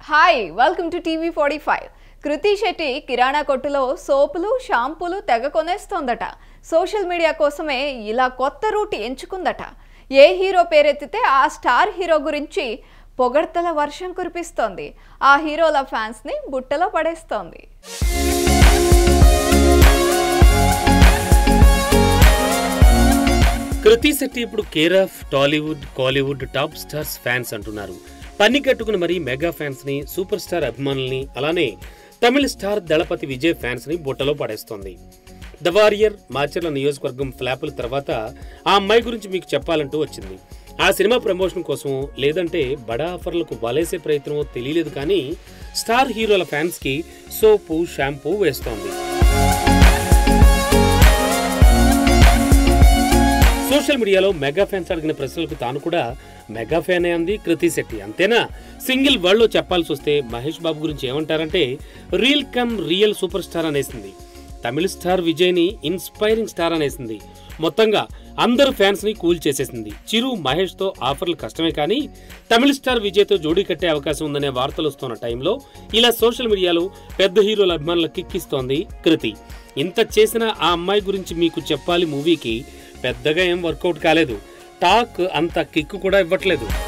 hi welcome to TV forty five Krithi Shetty కిరాణా కొట్టులో సోపులు షాంపూలు తెగ కొనేస్తోందట సోషల్ మీడియా కోసమే ఇలా కొత్త రూట్ ఎంచుకుందట ఏ హీరో పేరెత్తితే ఆ స్టార్ హీరో గురించి పొగడ్తల వర్షం కురిపిస్తోంది ఆ హీరోల ఫ్యాన్స్ని బుట్టలో పడేస్తోంది కృతి శెట్టి ఇప్పుడు care of Tollywood Kollywood top stars fans అంటున్నారు పన్ని కట్టుకుని మరీ మెగా ఫ్యాన్స్ ని సూపర్ స్టార్ అభిమానుల్ని అలానే తమిళ స్టార్ దళపతి విజయ్ ఫ్యాన్స్ ని బుట్టలో పడేస్తోంది ద వారియర్ మాచర్ల నియోజకవర్గం ఫ్లాపుల తర్వాత ఆ అమ్మాయి గురించి మీకు చెప్పాలంటూ వచ్చింది ఆ సినిమా ప్రమోషన్ కోసం లేదంటే బడా ఆఫర్లకు వలేసే ప్రయత్నమో తెలియలేదు కానీ స్టార్ హీరోల ఫ్యాన్స్ కి సోపు షాంపూ వేస్తోంది సోషల్ మీడియాలో మెగా ఫ్యాన్స్ అడిగిన ప్రశ్నలకు తాను కూడా మెగా ఫ్యానే అంది కృతి శెట్టి అంతేనా సింగిల్ వరల్డ్ లో చెప్పాల్సి వస్తే మహేష్ బాబు గురించి ఏమంటారంటే real come real super star అనేసింది తమిళ స్టార్ విజయ్ ని ఇన్స్పైరింగ్ స్టార్ అనేసింది మొత్తంగా అందరు ఫ్యాన్స్ ని కూల్ చేసేసింది చిరు మహేష్ తో ఆఫర్లు కష్టమే కానీ తమిళ స్టార్ విజయ్ తో జోడీ కట్టే అవకాశం ఉందనే వార్తలు వస్తున్న టైంలో ఇలా సోషల్ మీడియాలో పెద్ద హీరోల అభిమానులకు కిక్కిస్తోంది కృతి ఇంత చేసిన ఆ అమ్మాయి గురించి మీకు చెప్పాలి మూవీకి పెద్దగా ఏం వర్కౌట్ కాలేదు టాక్ అంత కిక్ కూడా ఇవ్వట్లేదు